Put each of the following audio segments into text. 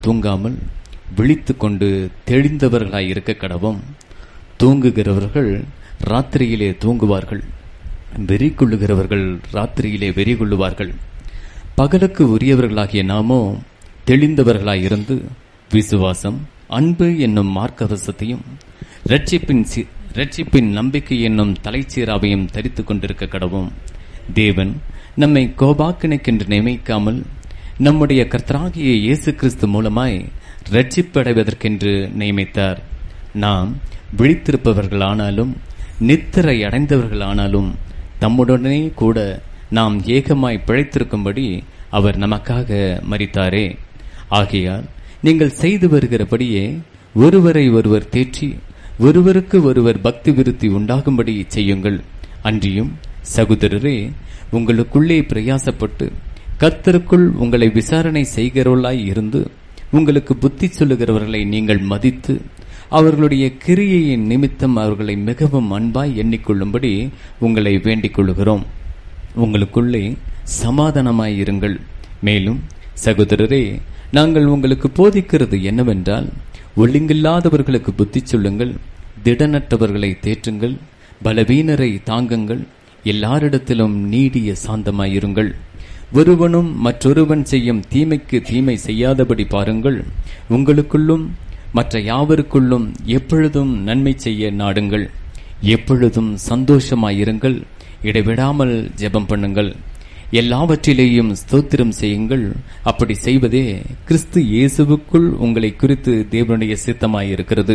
தூங்காமல் விழித்துக் கொண்டு தெளிந்தவர்களாய் இருக்க கடவும் தூங்குகிறவர்கள் ராத்திரியிலே தூங்குவார்கள் வெறி கொள்ளுகிறவர்கள் ராத்திரியிலே வெறி கொள்ளுவார்கள் பகலுக்கு உரியவர்களாகிய நாமோ தெளிந்தவர்களாய் இருந்து விசுவாசம் அன்பு என்னும் மார்க்கவசத்தையும் ரட்சிப்பின் சி- ரட்சிப்பின் நம்பிக்கை என்னும் தலைச்சீராவையும் தரித்துக் கொண்டிருக்க கடவும் தேவன் நம்மை கோபாக்கினைக்கென்று நியமிக்காமல் நம்முடைய கர்த்தராகிய இயேசு கிறிஸ்து மூலமாய் ரட்சிப்படைவதற்கென்று நியமித்தார் நாம் விழித்திருப்பவர்களானாலும் நித்திரை அடைந்தவர்களானாலும் தம்முடனே கூட நாம் ஏகமாய் பிழைத்திருக்கும்படி அவர் நமக்காக மரித்தாரே ஆகையால் நீங்கள் செய்து வருகிறபடியே ஒருவரை ஒருவர் தேற்றி ஒருவருக்கு ஒருவர் பக்தி விருத்தி உண்டாகும்படி செய்யுங்கள் அன்றியும் சகோதரரே உங்களுக்குள்ளே பிரயாசப்பட்டு கர்த்தருக்குள் உங்களை விசாரணை செய்கிறவர்களாய் இருந்து உங்களுக்கு புத்தி சொல்லுகிறவர்களை நீங்கள் மதித்து அவர்களுடைய கிரியையின் நிமித்தம் அவர்களை மிகவும் அன்பாய் எண்ணிக்கொள்ளும்படி உங்களை வேண்டிக் கொள்ளுகிறோம் உங்களுக்குள்ளே சமாதானமாய் இருங்கள் மேலும் சகோதரரே நாங்கள் உங்களுக்கு போதிக்கிறது என்னவென்றால் ஒழுங்கில்லாதவர்களுக்கு புத்தி சொல்லுங்கள் திடனற்றவர்களை தேற்றுங்கள் பலவீனரை தாங்குங்கள் எல்லாரிடத்திலும் நீடிய சாந்தமாயிருங்கள் ஒருவனும் மற்றொருவன் செய்யும் தீமைக்கு தீமை செய்யாதபடி பாருங்கள் உங்களுக்குள்ளும் மற்ற யாவருக்குள்ளும் எப்பொழுதும் நன்மை செய்ய நாடுங்கள் எப்பொழுதும் சந்தோஷமாயிருங்கள் இடைவிடாமல் ஜெபம் பண்ணுங்கள் எல்லாவற்றிலேயும் ஸ்தோத்திரம் செய்யுங்கள் அப்படி செய்வதே கிறிஸ்து இயேசுவுக்குள் உங்களை குறித்து தேவனுடைய சித்தமாயிருக்கிறது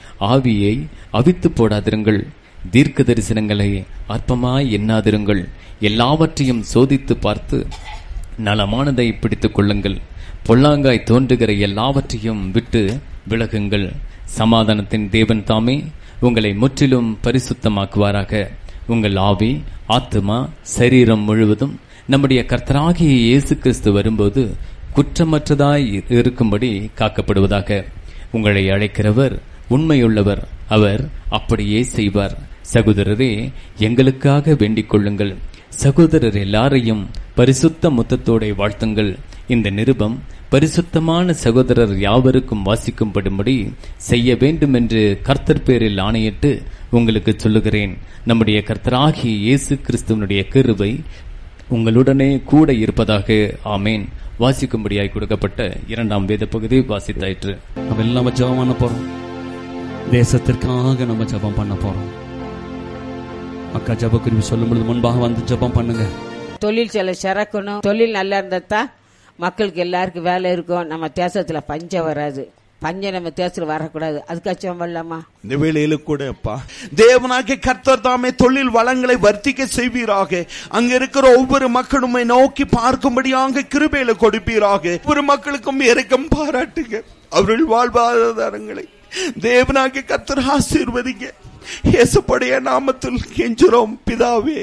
ஆவியை அவித்து போடாதிருங்கள் தீர்க்க தரிசனங்களை அற்பமாய் எண்ணாதிருங்கள் எல்லாவற்றையும் சோதித்து பார்த்து நலமானதை பிடித்துக் கொள்ளுங்கள் பொல்லாங்காய் தோன்றுகிற எல்லாவற்றையும் விட்டு விலகுங்கள் சமாதானத்தின் தேவன் தாமே உங்களை முற்றிலும் பரிசுத்தமாக்குவாராக உங்கள் ஆவி ஆத்துமா சரீரம் முழுவதும் நம்முடைய கர்த்தராகிய இயேசு கிறிஸ்து வரும்போது குற்றமற்றதாய் இருக்கும்படி காக்கப்படுவதாக உங்களை அழைக்கிறவர் உண்மையுள்ளவர் அவர் அப்படியே செய்வார் சகோதரரே எங்களுக்காக வேண்டிக் கொள்ளுங்கள் சகோதரர் எல்லாரையும் பரிசுத்த முத்தத்தோட வாழ்த்துங்கள் இந்த நிருபம் பரிசுத்தமான சகோதரர் யாவருக்கும் வாசிக்கும்படும்படி செய்ய வேண்டும் என்று கர்த்தர் பேரில் ஆணையிட்டு உங்களுக்கு சொல்லுகிறேன் நம்முடைய கர்த்தராகிய இயேசு கிறிஸ்துவனுடைய கிருபை உங்களுடனே கூட இருப்பதாக ஆமேன் வாசிக்கும்படியாய் கொடுக்கப்பட்ட இரண்டாம் வேத பகுதி வாசித்தாயிற்று நம்ம எல்லாம் ஜெபம் பண்ண போறோம் தேசத்திற்காக நம்ம ஜெபம் பண்ண போறோம் அக்கா ஜெப குறிப்பு சொல்லும் பொழுது முன்பாக வந்து ஜெபம் பண்ணுங்க தொழில் சில சிறக்கணும் தொழில் நல்லா இருந்தா தான் மக்களுக்கு எல்லாருக்கும் வேலை இருக்கும் நம்ம தேசத்துல பஞ்சம் வராது பஞ்சம் நம்ம தேசத்துல வரக்கூடாது அதுக்காச்சும் வரலாமா இந்த வேளையில கூட அப்பா தேவனாகிய கர்த்தர் தாமே தொழில் வளங்களை வர்த்திக்க செய்வீராக அங்க இருக்கிற ஒவ்வொரு மக்களுமே நோக்கி பார்க்கும்படியாக கிருபையில கொடுப்பீராக ஒவ்வொரு மக்களுக்கும் இரக்கம் பாராட்டுங்க அவர்கள் வாழ்வாதாரங்களை தேவனாகிய கர்த்தர் ஆசீர்வதிங்க இயேசுப்படைய நாமத்தில் கெஞ்சுறோம் பிதாவே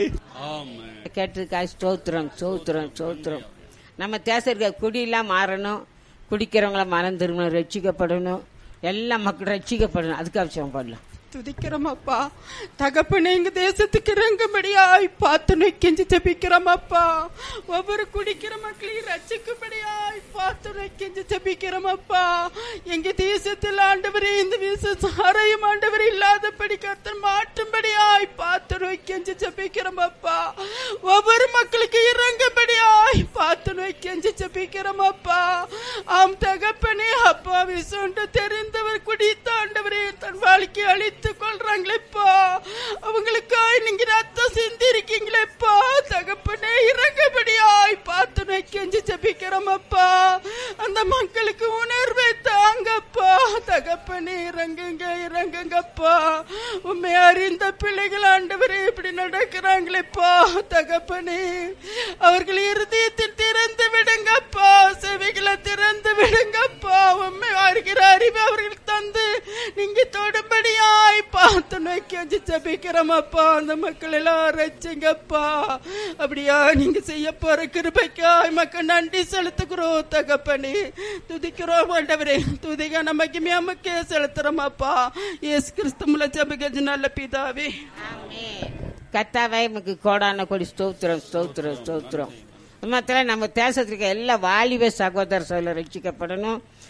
கேட்டிருக்கா ஸ்தோத்திரம் ஸ்தோத்திரம் ஸ்தோத்திரம் நம்ம தேசத்துக்கு குடியெல்லாம் மாறணும் குடிக்கிறவங்கள மனம் திரும்பணும் ரட்சிக்கப்படணும் எல்லா மக்களும் ரட்சிக்கப்படணும் அதுக்கு அவசியம் பண்ணலாம் துதிக்கிறோம் அப்பா தகப்பனே எங்க தேசத்துக்கு இறங்கும்படியாய் பார்த்து நொய்க்கெஞ்சு ஜெபிக்கிறோம் அப்பா ஒவ்வொரு குடிக்கிற மக்களையும் ரட்சிக்கும்படியாய் பார்த்து நொய்க்கெஞ்சு ஜெபிக்கிறோம் அப்பா எங்க தேசத்தில் ஆண்டவரே இந்த விச சாரையும் ஆண்டவர் இல்லாதபடி கர்த்தர் மாற்றும்படியாய் பார்த்து நொய்க்கெஞ்சு ஜெபிக்கிறோம் அப்பா ஒவ்வொரு மக்களுக்கு இறங்கும்படியாய் பார்த்து நொய்க்கெஞ்சு ஜெபிக்கிறோம் அப்பா ஆம் தகப்பனே அப்பா விசுண்டு தெரிந்தவர் குடித்த ஆண்டவரே தன் வாழ்க்கை அழித்துக் கொள்றாங்களேப்பா அவங்களுக்காய் நீங்க ரத்தம் சிந்தி இருக்கீங்களேப்பா தகப்பனே இறங்கபடியாய் பார்த்து நோக்கி ஜபிக்கிறோம் அப்பா அந்த மக்களுக்கு உணர்வை தாங்கப்பா தகப்பனே இறங்குங்க இறங்குங்கப்பா உண்மை அறிந்த பிள்ளைகள் ஆண்டவரே இப்படி நடக்கிறாங்களேப்பா தகப்பனே அவர்கள் இருதயத்தில் திறந்து விடுங்கப்பா செவிகளை திறந்து விடுங்கப்பா உண்மை அறிகிற அறிவு அவர்கள் தந்து நீங்க தொடும்படியாய் பார்த்து நோக்கி வச்சு ஜபிக்கிறோம் அப்பா அந்த மக்கள் எல்லாம் ரச்சிங்கப்பா அப்படியா நீங்க செய்ய போற கிருபைக்காய் மக்கள் நன்றி செலுத்துகிறோம் தகப்பனே துதிக்கிறோம் ஆண்டவரே துதிக நமக்கு மேமக்கே செலுத்துறோம் அப்பா இயேசு கிறிஸ்து முல ஜபிகஜ் நல்ல பிதாவே கத்தாவே நமக்கு கோடான கொடி ஸ்தோத்திரம் ஸ்தோத்திரம் ஸ்தோத்திரம் மத்தில நம்ம தேசத்துக்கு எல்லா வாலிப சகோதர சகோதரர் ரட்சிக்கப்படணும்